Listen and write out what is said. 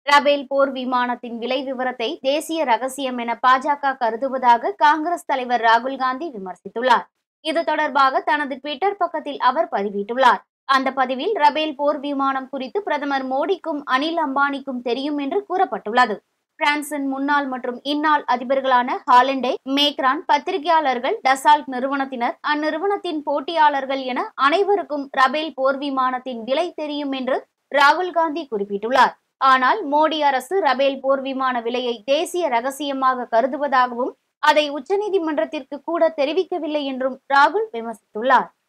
Rafale போர் விமானத்தின் விலை விவரத்தை தேசிய ரகசியம் என பாஜக கருதுவதாக காங்கிரஸ் தலைவர் ராகுல் காந்தி விமர்சித்துள்ளார் இது தொடர்பாக தனது ட்விட்டர் பக்கத்தில் அவர் பதிவிட்டுள்ளார் அந்த பதிவில் ரபேல் போர் விமானம் குறித்து பிரதமர் மோடிக்கும் அனில் அம்பானிக்கும் தெரியும் என்று கூறப்பட்டுள்ளது பிரான்சின் முன்னாள் மற்றும் இந்நாள் அதிபர்களான ஹாலண்டே மேக்ரான் பத்திரிகையாளர்கள் டசால்ட் நிறுவனத்தினர் அந்நிறுவனத்தின் போட்டியாளர்கள் என அனைவருக்கும் ரபேல் போர் விமானத்தின் விலை தெரியும் என்று ராகுல் காந்தி குறிப்பிட்டுள்ளார் ஆனால் மோடி அரசு ரபேல் போர் விமான விலையை தேசிய ரகசியமாக கருதுவதாகவும் அதை உச்சநீதிமன்றத்திற்கு கூட தெரிவிக்கவில்லை என்றும் ராகுல் விமர்சித்துள்ளார்